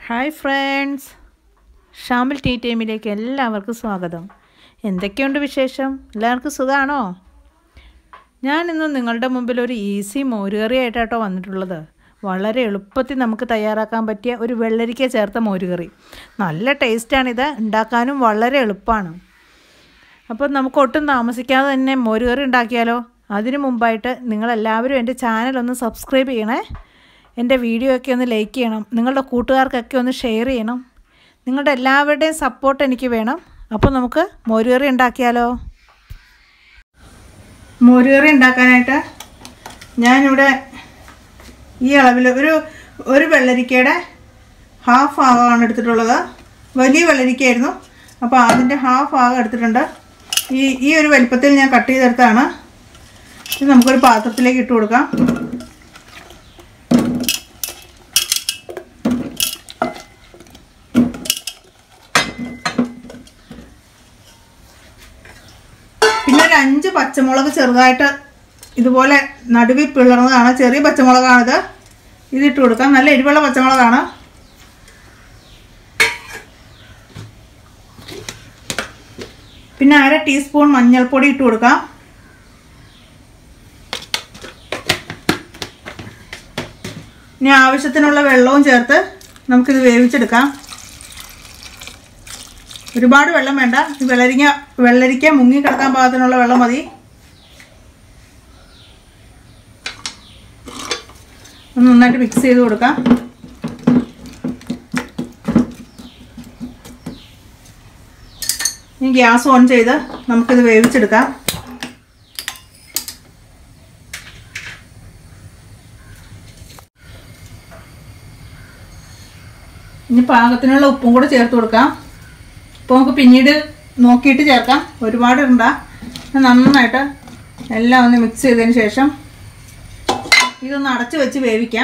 hi friends Shamil tea ടൈമിലേക്ക് എല്ലാവർക്കും സ്വാഗതം എന്തൊക്കെയുണ്ട് വിശേഷം എല്ലാവർക്കും സുഖമാണോ ഞാൻ ഇന്ന് നിങ്ങളുടെ മുമ്പിൽ ഒരു ഈസി മോരുകറിയായിട്ടാട്ടോ വന്നിട്ടുള്ളത് വളരെ എളുപ്പത്തിൽ നമുക്ക് തയ്യാറാക്കാൻ പറ്റിയ ഒരു വെള്ളരിക്ക ചേർത്ത മോരുകറി നല്ല ടേസ്റ്റാണിത് ഉണ്ടാക്കാനും വളരെ എളുപ്പമാണ് അപ്പോൾ നമുക്ക് ഒട്ടും താമസിക്കാതെ തന്നെ മോരുകറി ഉണ്ടാക്കിയാലോ അതിനു മുമ്പായിട്ട് നിങ്ങളെല്ലാവരും എൻ്റെ ചാനൽ ഒന്ന് സബ്സ്ക്രൈബ് ചെയ്യണേ എൻ്റെ വീഡിയോ ഒക്കെ ഒന്ന് ലൈക്ക് ചെയ്യണം നിങ്ങളുടെ കൂട്ടുകാർക്കൊക്കെ ഒന്ന് ഷെയർ ചെയ്യണം നിങ്ങളുടെ എല്ലാവരുടെയും സപ്പോർട്ട് എനിക്ക് വേണം അപ്പോൾ നമുക്ക് മോരുകറി ഉണ്ടാക്കിയാലോ മോരുകറി ഉണ്ടാക്കാനായിട്ട് ഞാനിവിടെ ഈ അളവിൽ ഒരു ഒരു വെള്ളരിക്കയുടെ ഹാഫ് ഭാഗമാണ് എടുത്തിട്ടുള്ളത് വലിയ വെള്ളരിക്കയായിരുന്നു അപ്പോൾ അതിൻ്റെ ഹാഫ് ഭാഗം എടുത്തിട്ടുണ്ട് ഈ ഈ ഒരു വലിപ്പത്തിൽ ഞാൻ കട്ട് ചെയ്തെടുത്താണ് ഇത് നമുക്കൊരു പാത്രത്തിലേക്ക് ഇട്ട് കൊടുക്കാം പിന്നെ ഒരു അഞ്ച് പച്ചമുളക് ചെറുതായിട്ട് ഇതുപോലെ നടുവിൽ പിളർന്നതാണ് ചെറിയ പച്ചമുളകാണിത് ഇതിട്ട് കൊടുക്കാം നല്ല എരിവുള്ള പച്ചമുളകാണ് പിന്നെ അര ടീസ്പൂൺ മഞ്ഞൾപ്പൊടി ഇട്ട് കൊടുക്കാം ഇനി ആവശ്യത്തിനുള്ള വെള്ളവും ചേർത്ത് നമുക്കിത് വേവിച്ചെടുക്കാം ഒരുപാട് വെള്ളം വേണ്ട ഈ വെള്ളരിക്ക വെള്ളരിക്ക മുങ്ങി കിടക്കാൻ പാകത്തിനുള്ള വെള്ളം മതി ഒന്ന് നന്നായിട്ട് മിക്സ് ചെയ്ത് കൊടുക്കാം ഇനി ഗ്യാസ് ഓൺ ചെയ്ത് നമുക്കിത് വേവിച്ചെടുക്കാം ഇനി പാകത്തിനുള്ള ഉപ്പും കൂടെ ചേർത്ത് കൊടുക്കാം അപ്പോൾ നമുക്ക് പിന്നീട് നോക്കിയിട്ട് ചേർക്കാം ഒരുപാട് ഇടണ്ട നന്നായിട്ട് എല്ലാം ഒന്ന് മിക്സ് ചെയ്തതിന് ശേഷം ഇതൊന്ന് അടച്ചു വെച്ച് വേവിക്കാം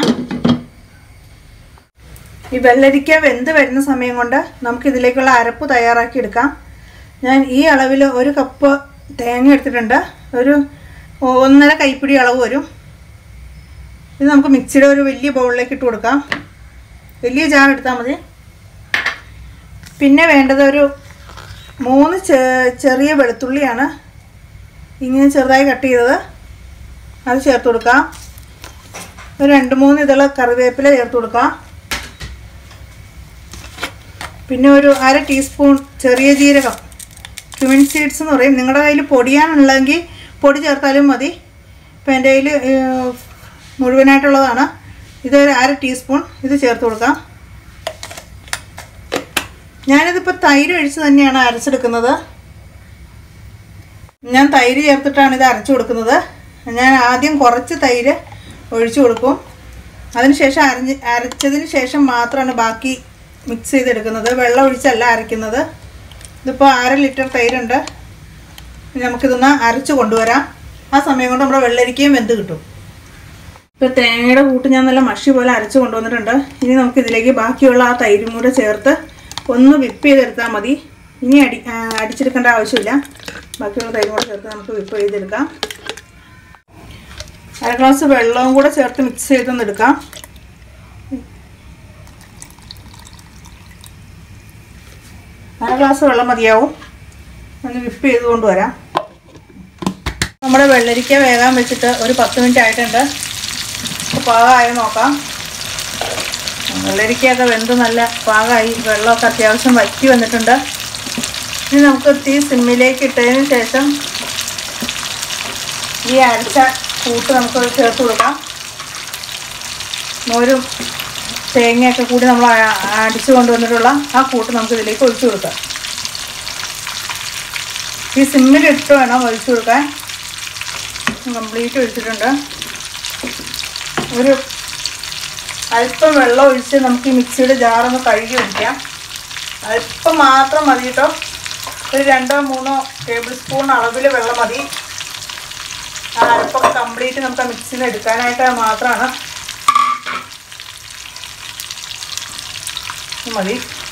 ഈ വെള്ളരിക്ക വെന്ത് വരുന്ന സമയം കൊണ്ട് നമുക്ക് ഇതിലേക്കുള്ള അരപ്പ് തയ്യാറാക്കി എടുക്കാം ഞാൻ ഈ അളവിൽ ഒരു കപ്പ് തേങ്ങ എടുത്തിട്ടുണ്ട് ഒരു ഒന്നര കൈപ്പിടി അളവ് വരും ഇത് നമുക്ക് മിക്സിയുടെ ഒരു വലിയ ബൗളിലേക്ക് ഇട്ട് കൊടുക്കാം വലിയ ജാർ എടുത്താൽ മതി പിന്നെ വേണ്ടത് ഒരു മൂന്ന് ചെറിയ വെളുത്തുള്ളിയാണ് ഇങ്ങനെ ചെറുതായി കട്ട് ചെയ്തത് അത് ചേർത്ത് കൊടുക്കാം ഒരു രണ്ട് മൂന്ന് ഇതള കറിവേപ്പില ചേർത്ത് കൊടുക്കാം പിന്നെ ഒരു അര ടീസ്പൂൺ ചെറിയ ജീരകം ക്യുമിൻ സീഡ്സ് എന്ന് പറയും നിങ്ങളുടെ കയ്യിൽ പൊടിയാണുള്ളതെങ്കിൽ പൊടി ചേർത്താലും മതി ഇപ്പം എൻ്റെ കയ്യിൽ മുഴുവനായിട്ടുള്ളതാണ് ഇതൊരു അര ടീസ്പൂൺ ഇത് ചേർത്ത് കൊടുക്കാം ഞാനിതിപ്പോൾ തൈര് ഒഴിച്ച് തന്നെയാണ് അരച്ചെടുക്കുന്നത് ഞാൻ തൈര് ചേർത്തിട്ടാണ് ഇത് അരച്ചു കൊടുക്കുന്നത് ഞാൻ ആദ്യം കുറച്ച് തൈര് ഒഴിച്ചു കൊടുക്കും അതിനുശേഷം അരഞ്ഞ് അരച്ചതിന് ശേഷം മാത്രമാണ് ബാക്കി മിക്സ് ചെയ്തെടുക്കുന്നത് വെള്ളം ഒഴിച്ചല്ല അരയ്ക്കുന്നത് ഇതിപ്പോൾ അര ലിറ്റർ തൈരുണ്ട് നമുക്കിതൊന്ന് അരച്ച് കൊണ്ടുവരാം ആ സമയം കൊണ്ട് നമ്മുടെ വെള്ളരിക്കയും വെന്ത് കിട്ടും ഇപ്പോൾ തേങ്ങയുടെ കൂട്ട് ഞാൻ നല്ല മഷി പോലെ അരച്ച് കൊണ്ടുവന്നിട്ടുണ്ട് ഇനി നമുക്ക് ഇതിലേക്ക് ബാക്കിയുള്ള ആ തൈരും കൂടെ ചേർത്ത് ഒന്ന് വിപ്പ് ചെയ്തെടുത്താൽ മതി ഇനി അടി അടിച്ചെടുക്കേണ്ട ആവശ്യമില്ല ബാക്കിയുള്ള തൈരും കൂടെ ചേർത്ത് നമുക്ക് വിപ്പ് ചെയ്തെടുക്കാം അര ഗ്ലാസ് വെള്ളവും കൂടെ ചേർത്ത് മിക്സ് ചെയ്തൊന്ന് എടുക്കാം അര ഗ്ലാസ് വെള്ളം മതിയാവും ഒന്ന് വിപ്പ് ചെയ്ത് കൊണ്ടുവരാം നമ്മുടെ വെള്ളരിക്ക വേകാൻ വെച്ചിട്ട് ഒരു പത്ത് മിനിറ്റ് ആയിട്ടുണ്ട് പാകമായി നോക്കാം വെള്ളരിക്കയൊക്കെ വെന്ത് നല്ല പാകമായി വെള്ളമൊക്കെ അത്യാവശ്യം വറ്റി വന്നിട്ടുണ്ട് ഇനി നമുക്ക് തീ സിമ്മിലേക്ക് ഇട്ടതിന് ശേഷം ഈ അരച്ച കൂട്ട് നമുക്ക് ചേർത്ത് കൊടുക്കാം മോരും തേങ്ങയൊക്കെ കൂടി നമ്മൾ അടിച്ചു കൊണ്ടുവന്നിട്ടുള്ള ആ കൂട്ട് നമുക്ക് ഇതിലേക്ക് ഒഴിച്ചു കൊടുക്കാം ഈ സിമ്മിലിട്ട് വേണം ഒഴിച്ചു കൊടുക്കാൻ കംപ്ലീറ്റ് ഒഴിച്ചിട്ടുണ്ട് ഒരു അല്പം വെള്ളം ഒഴിച്ച് നമുക്ക് ഈ മിക്സിയുടെ ജാറൊന്ന് കഴുകി ഒഴിക്കാം അല്പം മാത്രം മതി കേട്ടോ ഒരു രണ്ടോ മൂന്നോ ടേബിൾ സ്പൂൺ അളവിൽ വെള്ളം മതി ആ അരപ്പൊക്കെ കംപ്ലീറ്റ് നമുക്ക് ആ മിക്സിയിൽ എടുക്കാനായിട്ട് മാത്രമാണ് മതി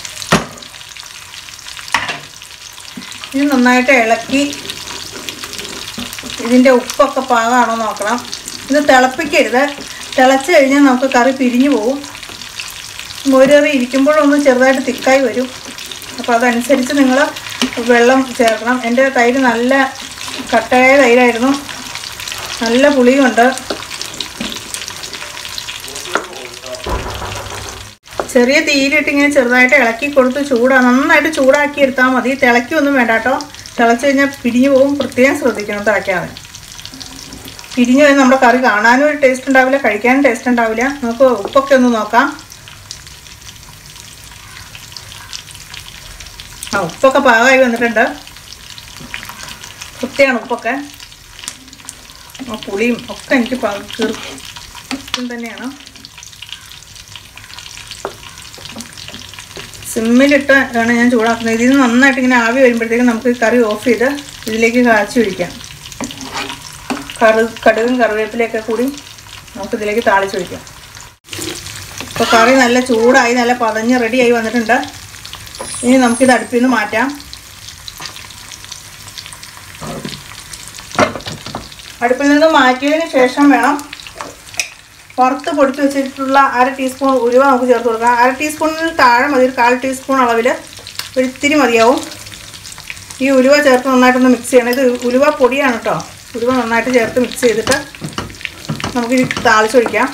ഇത് നന്നായിട്ട് ഇളക്കി ഇതിൻ്റെ ഉപ്പൊക്കെ പാകമാണോ നോക്കണം ഇത് തിളപ്പിക്കരുത് തിളച്ച് കഴിഞ്ഞാൽ നമുക്ക് കറി പിരിഞ്ഞു പോകും മോരുകറി ഇരിക്കുമ്പോഴൊന്ന് ചെറുതായിട്ട് തിക്കായി വരും അപ്പോൾ അതനുസരിച്ച് നിങ്ങൾ വെള്ളം ചേർക്കണം എൻ്റെ തൈര് നല്ല കട്ടയായ തൈരായിരുന്നു നല്ല പുളിയുണ്ട് ചെറിയ തീയിലിട്ട് ഇങ്ങനെ ചെറുതായിട്ട് ഇളക്കി കൊടുത്ത് ചൂടാ നന്നായിട്ട് ചൂടാക്കി എടുത്താൽ മതി തിളയ്ക്കൊന്നും വേണ്ട കേട്ടോ തിളച്ച് കഴിഞ്ഞാൽ പിരിഞ്ഞു പോകും പ്രത്യേകം ശ്രദ്ധിക്കണം തിളയ്ക്കാതെ പിരിഞ്ഞു കഴിഞ്ഞാൽ നമ്മുടെ കറി കാണാനും ഒരു ടേസ്റ്റ് ഉണ്ടാവില്ല കഴിക്കാനും ടേസ്റ്റ് ഉണ്ടാവില്ല നമുക്ക് ഉപ്പൊക്കെ ഒന്ന് നോക്കാം ആ ഉപ്പൊക്കെ പാകമായി വന്നിട്ടുണ്ട് കൃത്യമാണ് ഉപ്പൊക്കെ ആ പുളിയും ഒക്കെ എനിക്ക് കീർക്കും തന്നെയാണ് സിമ്മിലിട്ട് ആണ് ഞാൻ ചൂടാക്കുന്നത് ഇതിൽ നിന്ന് നന്നായിട്ട് ഇങ്ങനെ ആവി വരുമ്പോഴത്തേക്കും നമുക്ക് ഈ കറി ഓഫ് ചെയ്ത് ഇതിലേക്ക് കാച്ചി ഒഴിക്കാം കറു കടുകും കറിവേപ്പിലയൊക്കെ കൂടി നമുക്ക് ഇതിലേക്ക് താളിച്ചൊഴിക്കാം ഇപ്പോൾ കറി നല്ല ചൂടായി നല്ല പതഞ്ഞ് റെഡിയായി വന്നിട്ടുണ്ട് ഇനി നമുക്കിത് അടുപ്പിൽ നിന്ന് മാറ്റാം അടുപ്പിൽ നിന്ന് മാറ്റിയതിന് ശേഷം വേണം വറുത്ത് പൊടിച്ച് വെച്ചിട്ടുള്ള അര ടീസ്പൂൺ ഉലുവ നമുക്ക് ചേർത്ത് കൊടുക്കാം അര ടീസ്പൂണിന് താഴെ മതി ഒരു കാൽ ടീസ്പൂൺ അളവിൽ ഒരു ഇത്തിരി മതിയാവും ഈ ഉലുവ ചേർത്ത് നന്നായിട്ടൊന്ന് മിക്സ് ചെയ്യണം ഇത് ഉലുവ പൊടിയാണ് കേട്ടോ ഉലുവ നന്നായിട്ട് ചേർത്ത് മിക്സ് ചെയ്തിട്ട് നമുക്കിത് താളിച്ചൊഴിക്കാം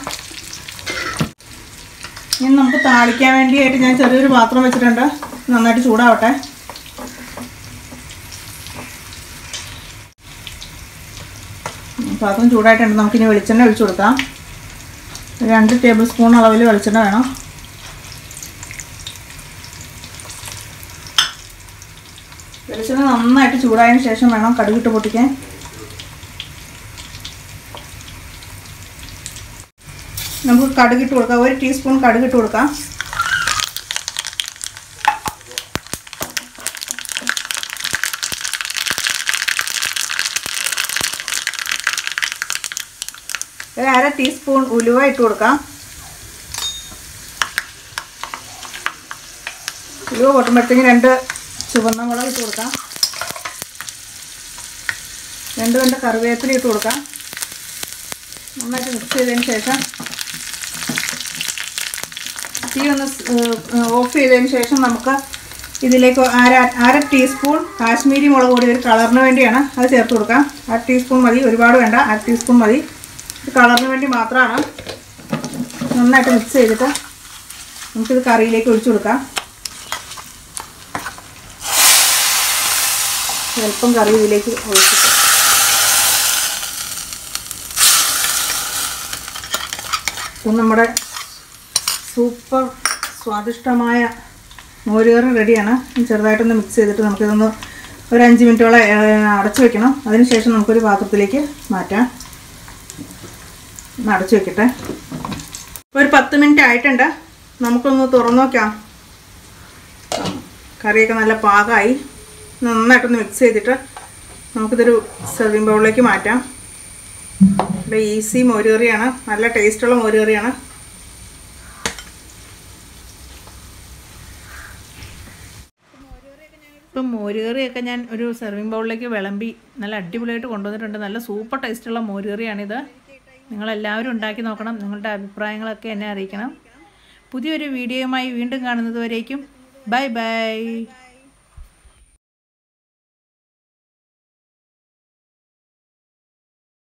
ഇനി നമുക്ക് താളിക്കാൻ വേണ്ടിയായിട്ട് ഞാൻ ചെറിയൊരു പാത്രം വെച്ചിട്ടുണ്ട് നന്നായിട്ട് ചൂടാവട്ടെ പാത്രം ചൂടായിട്ടുണ്ട് നമുക്കിനി വെളിച്ചെണ്ണ ഒഴിച്ചു കൊടുക്കാം രണ്ട് ടേബിൾ സ്പൂൺ അളവിൽ വെളിച്ചെണ്ണ വേണം വെളിച്ചെണ്ണ നന്നായിട്ട് ചൂടായതിന് ശേഷം വേണം കടുകിട്ട് പൊട്ടിക്കാൻ നമുക്ക് കടുകിട്ട് കൊടുക്കാം ഒരു ടീസ്പൂൺ കടുകിട്ട് കൊടുക്കാം ഒരു അര ടീസ്പൂൺ ഉലുവ ഇട്ട് കൊടുക്കാം ഉലുവ പൊട്ടുമ്പോഴത്തേക്കും രണ്ട് ചുവന്ന മുളക് ഇട്ട് കൊടുക്കാം രണ്ട് രണ്ട് കറിവേപ്പില ഇട്ട് കൊടുക്കാം നന്നായിട്ട് മിക്സ് ചെയ്തതിന് ശേഷം തീ ഒന്ന് ഓഫ് ചെയ്തതിന് ശേഷം നമുക്ക് ഇതിലേക്ക് അര അര ടീസ്പൂൺ കാശ്മീരി മുളക് പൊടി ഒരു കളറിന് വേണ്ടിയാണ് അത് ചേർത്ത് കൊടുക്കാം അര ടീസ്പൂൺ മതി ഒരുപാട് വേണ്ട അര ടീസ്പൂൺ മതി ഇത് കളറിന് വേണ്ടി മാത്രമാണ് നന്നായിട്ട് മിക്സ് ചെയ്തിട്ട് നമുക്കിത് കറിയിലേക്ക് ഒഴിച്ചു കൊടുക്കാം സ്വല്പം കറി ഇതിലേക്ക് ഒഴിച്ചിട്ട് ഇപ്പം നമ്മുടെ സൂപ്പർ സ്വാദിഷ്ടമായ മോരുകറി റെഡിയാണ് ഇനി ചെറുതായിട്ടൊന്ന് മിക്സ് ചെയ്തിട്ട് നമുക്കിതൊന്ന് ഒരു അഞ്ച് മിനിറ്റോളം ഏഹ്, അടച്ചു വെക്കണം അതിനുശേഷം നമുക്കൊരു പാത്രത്തിലേക്ക് മാറ്റാം ഒന്ന് അടച്ചു വെക്കട്ടെ ഒരു പത്ത് മിനിറ്റ് ആയിട്ടുണ്ട് നമുക്കൊന്ന് തുറന്നു നോക്കാം ആ, കറിയൊക്കെ നല്ല പാകമായി നന്നായിട്ടൊന്ന് മിക്സ് ചെയ്തിട്ട് നമുക്കിതൊരു സെർവിങ് ബൗളിലേക്ക് മാറ്റാം ഇവിടെ ഈസി മോരുകറിയാണ് നല്ല ടേസ്റ്റുള്ള മോരുകറിയാണ് ഇപ്പം മോരുകറിയൊക്കെ ഞാൻ ഒരു സെർവിങ് ബൗളിലേക്ക് വിളമ്പി നല്ല അടിപൊളിയായിട്ട് കൊണ്ടുവന്നിട്ടുണ്ട് നല്ല സൂപ്പർ ടേസ്റ്റുള്ള മോരുകറിയാണിത് നിങ്ങളെല്ലാവരും ഉണ്ടാക്കി നോക്കണം നിങ്ങളുടെ അഭിപ്രായങ്ങളൊക്കെ എന്നെ അറിയിക്കണം പുതിയൊരു വീഡിയോയുമായി വീണ്ടും കാണുന്നത് വരേക്കും ബൈ ബൈ